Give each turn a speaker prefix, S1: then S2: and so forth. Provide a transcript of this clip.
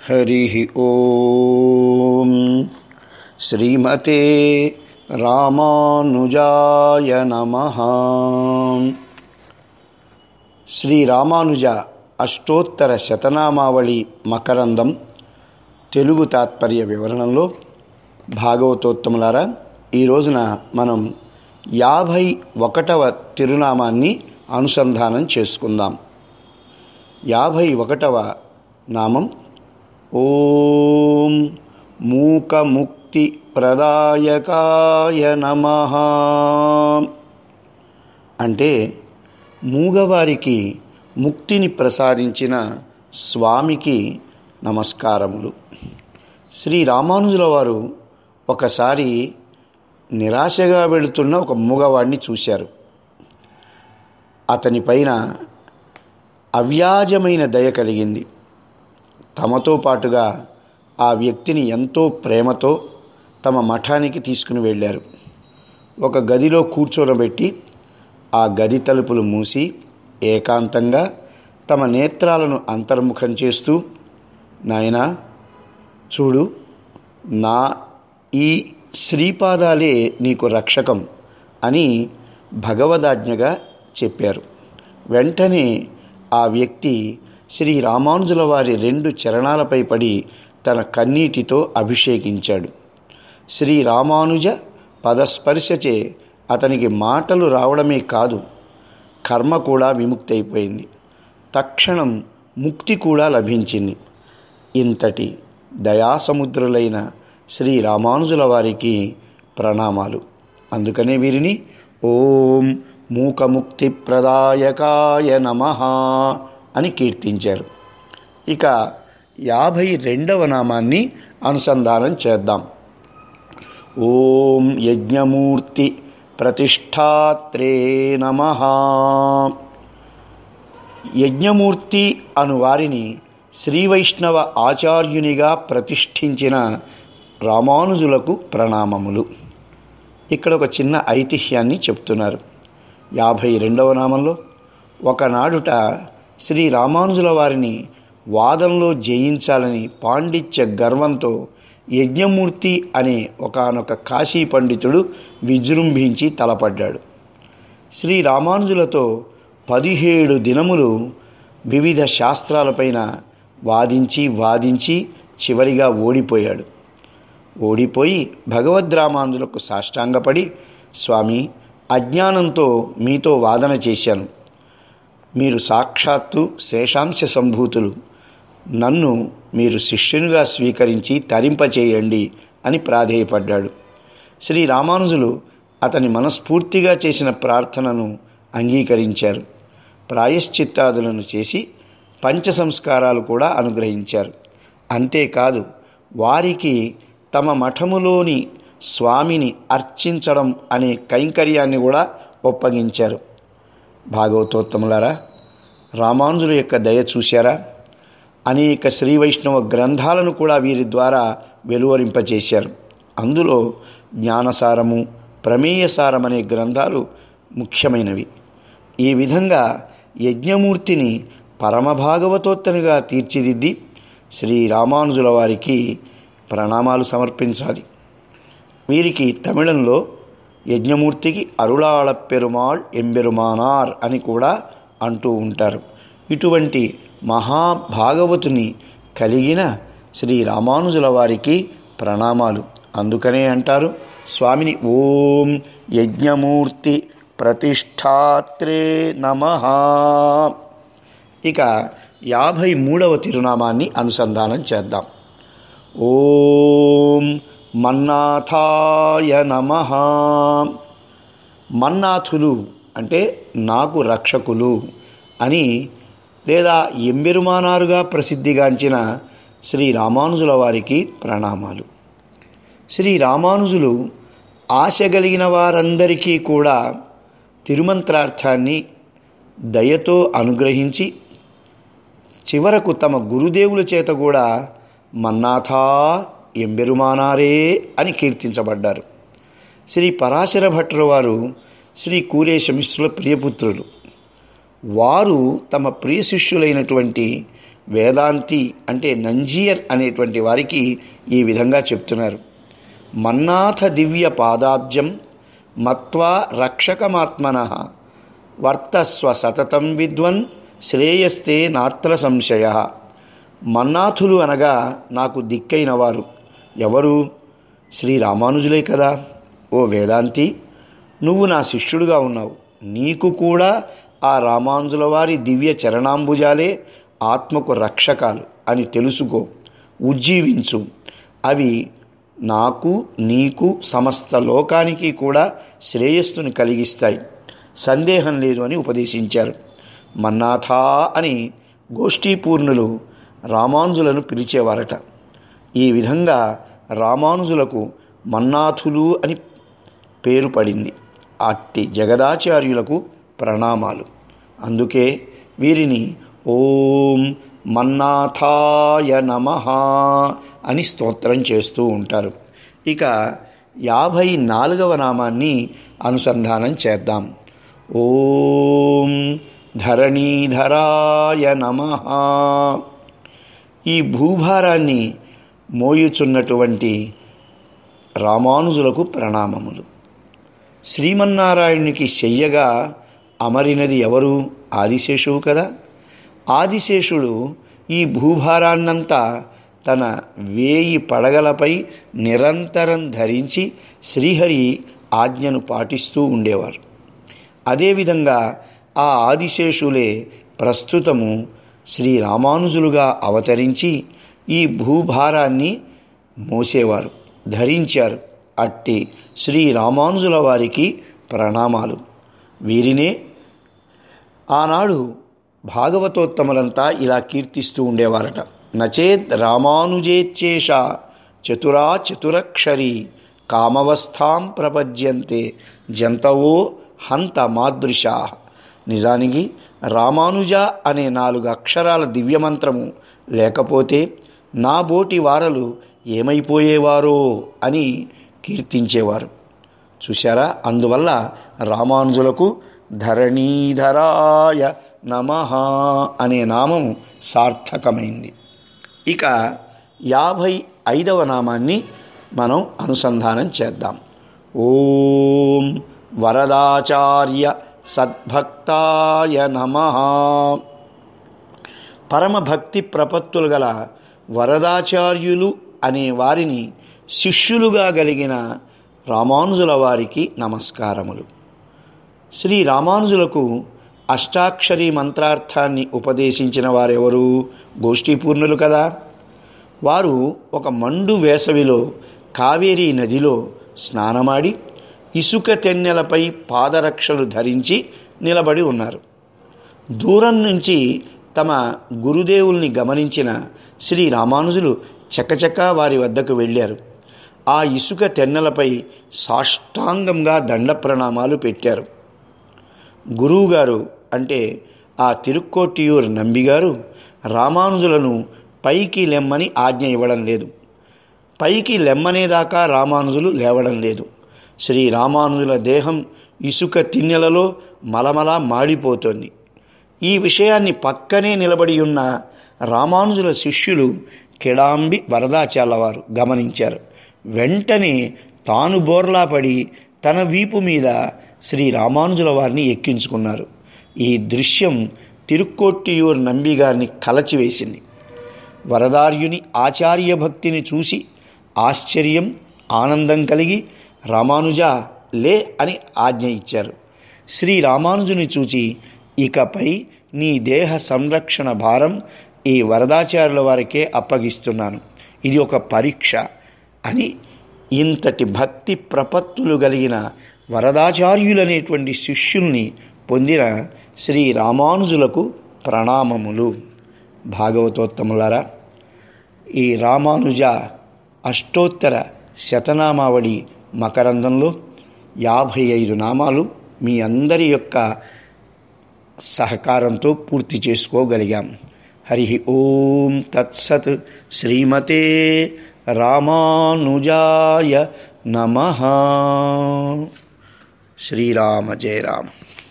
S1: हरिः ॐ श्रीमते రామానుజాయ నమ శ్రీ రామానుజ అష్టోత్తర శతనామావళి మకరందం తెలుగు తాత్పర్య వివరణలో భాగవతోత్తములారా ఈ రోజున మనం యాభై ఒకటవ తిరునామాన్ని అనుసంధానం చేసుకుందాం యాభై ఒకటవ నామం ఓం మూకముక్తి ప్రదాయకాయ నమ అంటే మూగవారికి ముక్తిని ప్రసాదించిన స్వామికి నమస్కారములు శ్రీ రామానుజుల వారు ఒకసారి నిరాశగా వెళుతున్న ఒక మూగవాడిని చూశారు అతని పైన అవ్యాజమైన దయ కలిగింది తమతో పాటుగా ఆ వ్యక్తిని ఎంతో ప్రేమతో తమ మఠానికి తీసుకుని వెళ్ళారు ఒక గదిలో కూర్చోనబెట్టి ఆ గది తలుపులు మూసి ఏకాంతంగా తమ నేత్రాలను అంతర్ముఖం చేస్తూ నాయనా చూడు నా ఈ శ్రీపాదాలే నీకు రక్షకం అని భగవదాజ్ఞగా చెప్పారు వెంటనే ఆ వ్యక్తి శ్రీ రామానుజుల వారి రెండు చరణాలపై పడి తన కన్నీటితో అభిషేకించాడు శ్రీ రామానుజ పదస్పర్శచే అతనికి మాటలు రావడమే కాదు కర్మ కూడా విముక్తి అయిపోయింది తక్షణం ముక్తి కూడా లభించింది ఇంతటి దయాసముద్రులైన శ్రీ రామానుజుల వారికి ప్రణామాలు అందుకనే వీరిని ఓం మూకముక్తి ప్రదాయకాయ నమ అని కీర్తించారు ఇక యాభై రెండవ నామాన్ని అనుసంధానం చేద్దాం ఓం యజ్ఞమూర్తి ప్రతిష్టాత్రే నమ యజ్ఞమూర్తి అను వారిని శ్రీవైష్ణవ ఆచార్యునిగా ప్రతిష్ఠించిన రామానుజులకు ప్రణామములు ఇక్కడ ఒక చిన్న ఐతిహ్యాన్ని చెప్తున్నారు యాభై రెండవ నామంలో ఒకనాడుట శ్రీ రామానుజుల వారిని వాదంలో జయించాలని పాండిత్య గర్వంతో యజ్ఞమూర్తి అనే ఒకనొక కాశీ పండితుడు విజృంభించి తలపడ్డాడు శ్రీ రామానుజులతో పదిహేడు దినములు వివిధ శాస్త్రాలపైన వాదించి వాదించి చివరిగా ఓడిపోయాడు ఓడిపోయి భగవద్రామానుజులకు సాష్టాంగపడి స్వామి అజ్ఞానంతో మీతో వాదన చేశాను మీరు సాక్షాత్తు శేషాంశ సంభూతులు నన్ను మీరు శిష్యునిగా స్వీకరించి తరింపచేయండి అని ప్రాధేయపడ్డాడు శ్రీ రామానుజులు అతని మనస్ఫూర్తిగా చేసిన ప్రార్థనను అంగీకరించారు ప్రాయశ్చిత్తాదులను చేసి పంచ సంస్కారాలు కూడా అనుగ్రహించారు అంతేకాదు వారికి తమ మఠములోని స్వామిని అర్చించడం అనే కైంకర్యాన్ని కూడా ఒప్పగించారు భాగవతోత్తములారా రామానుజుల యొక్క దయ చూశారా అనేక శ్రీ వైష్ణవ గ్రంథాలను కూడా వీరి ద్వారా వెలువరింపచేశారు అందులో జ్ఞానసారము ప్రమేయసారం అనే గ్రంథాలు ముఖ్యమైనవి ఈ విధంగా యజ్ఞమూర్తిని పరమభాగవతోత్తనిగా తీర్చిదిద్ది శ్రీ రామానుజుల వారికి ప్రణామాలు సమర్పించాలి వీరికి తమిళంలో యజ్ఞమూర్తికి అరుళాళ పెరుమాళ్ ఎంబెరుమానార్ అని కూడా అంటూ ఉంటారు ఇటువంటి మహాభాగవతుని కలిగిన శ్రీ రామానుజుల వారికి ప్రణామాలు అందుకనే అంటారు స్వామిని ఓం యజ్ఞమూర్తి ప్రతిష్టాత్రే నమ ఇక యాభై మూడవ తిరునామాన్ని అనుసంధానం చేద్దాం ఓం మన్నాథాయ నమ మన్నాథులు అంటే నాకు రక్షకులు అని లేదా ఎంబెరుమానారుగా ప్రసిద్ధిగాంచిన శ్రీ రామానుజుల వారికి ప్రణామాలు శ్రీ రామానుజులు ఆశ కలిగిన వారందరికీ కూడా తిరుమంత్రార్థాన్ని దయతో అనుగ్రహించి చివరకు తమ గురుదేవుల చేత కూడా మన్నాథా ఎంబెరుమానారే అని కీర్తించబడ్డారు శ్రీ పరాశర భట్టర్ వారు శ్రీ కూరేశ మిశ్రుల ప్రియపుత్రులు వారు తమ ప్రియ శిష్యులైనటువంటి వేదాంతి అంటే నంజీయర్ అనేటువంటి వారికి ఈ విధంగా చెప్తున్నారు మన్నాథ దివ్య పాదాబ్జం మత్వా రక్షకమాత్మన వర్తస్వ సతతం విద్వన్ శ్రేయస్తే నాత్ర సంశయ మన్నాథులు అనగా నాకు దిక్కైన వారు ఎవరు శ్రీ రామానుజులే కదా ఓ వేదాంతి నువ్వు నా శిష్యుడుగా ఉన్నావు నీకు కూడా ఆ రామానుజుల వారి దివ్య చరణాంబుజాలే ఆత్మకు రక్షకాలు అని తెలుసుకో ఉజ్జీవించు అవి నాకు నీకు సమస్త లోకానికి కూడా శ్రేయస్సుని కలిగిస్తాయి సందేహం లేదు అని ఉపదేశించారు మన్నాథా అని గోష్ఠీపూర్ణులు రామానుజులను పిలిచేవారట ఈ విధంగా రామానుజులకు మన్నాథులు అని పేరు పడింది అట్టి జగదాచార్యులకు ప్రణామాలు అందుకే వీరిని ఓం మన్నాథాయ నమ అని స్తోత్రం చేస్తూ ఉంటారు ఇక యాభై నాలుగవ నామాన్ని అనుసంధానం చేద్దాం ఓం ధరణీధరాయ నమ ఈ భూభారాన్ని మోయుచున్నటువంటి రామానుజులకు ప్రణామములు శ్రీమన్నారాయణునికి శయ్యగా అమరినది ఎవరు ఆదిశేషువు కదా ఆదిశేషుడు ఈ భూభారాన్నంతా తన వేయి పడగలపై నిరంతరం ధరించి శ్రీహరి ఆజ్ఞను పాటిస్తూ ఉండేవారు అదేవిధంగా ఆ ఆదిశేషులే ప్రస్తుతము శ్రీ రామానుజులుగా అవతరించి ఈ భూభారాన్ని మోసేవారు ధరించారు అట్టి శ్రీ రామానుజుల వారికి ప్రణామాలు వీరినే ఆనాడు భాగవతోత్తములంతా ఇలా కీర్తిస్తూ ఉండేవారట నచేత్ రామానుజేచ్చేష చతురా చతురక్షరి కామవస్థాం ప్రపద్యంతే జంతవో హంత మాదృశా నిజానికి రామానుజ అనే నాలుగు అక్షరాల దివ్యమంత్రము లేకపోతే నా బోటి వారలు ఏమైపోయేవారో అని కీర్తించేవారు చూశారా అందువల్ల రామానుజులకు ధరణీధరాయ నమ అనే నామం సార్థకమైంది ఇక యాభై ఐదవ నామాన్ని మనం అనుసంధానం చేద్దాం ఓం వరదాచార్య సద్భక్తాయ నమ పరమభక్తి ప్రపత్తులు గల వరదాచార్యులు అనే వారిని శిష్యులుగా కలిగిన రామానుజుల వారికి నమస్కారములు శ్రీ రామానుజులకు అష్టాక్షరి మంత్రార్థాన్ని ఉపదేశించిన వారెవరు గోష్ఠీపూర్ణులు కదా వారు ఒక మండు వేసవిలో కావేరీ నదిలో స్నానమాడి ఇసుక తెన్నెలపై పాదరక్షలు ధరించి నిలబడి ఉన్నారు దూరం నుంచి తమ గురుదేవుల్ని గమనించిన శ్రీ రామానుజులు చకచక వారి వద్దకు వెళ్ళారు ఆ ఇసుక తెన్నెలపై సాష్టాంగంగా దండ ప్రణామాలు పెట్టారు గురువుగారు అంటే ఆ తిరుక్కోటియూర్ నంబిగారు రామానుజులను పైకి లెమ్మని ఆజ్ఞ ఇవ్వడం లేదు పైకి లెమ్మనేదాకా రామానుజులు లేవడం లేదు శ్రీ రామానుజుల దేహం ఇసుక తిన్నెలలో మలమలా మాడిపోతోంది ఈ విషయాన్ని పక్కనే నిలబడి ఉన్న రామానుజుల శిష్యులు కిడాంబి వరదాచాలవారు గమనించారు వెంటనే తాను బోర్లా పడి తన వీపు మీద శ్రీ రామానుజుల వారిని ఎక్కించుకున్నారు ఈ దృశ్యం తిరుక్కోట్టియూర్ నంబి గారిని కలచివేసింది వరదార్యుని ఆచార్య భక్తిని చూసి ఆశ్చర్యం ఆనందం కలిగి రామానుజ లే అని ఆజ్ఞ ఇచ్చారు శ్రీ రామానుజుని చూచి ఇకపై నీ దేహ సంరక్షణ భారం ఈ వరదాచార్యుల వారికే అప్పగిస్తున్నాను ఇది ఒక పరీక్ష అని ఇంతటి భక్తి ప్రపత్తులు కలిగిన వరదాచార్యులనేటువంటి శిష్యుల్ని పొందిన శ్రీ రామానుజులకు ప్రణామములు భాగవతోత్తములారా ఈ రామానుజ అష్టోత్తర శతనామావళి మకరందంలో యాభై ఐదు నామాలు మీ అందరి యొక్క సహకారంతో పూర్తి చేసుకోగలిగాం హరి ఓం తత్సత్ శ్రీమతే రామానుజాయ నమ శ్రీరామ జయ రామ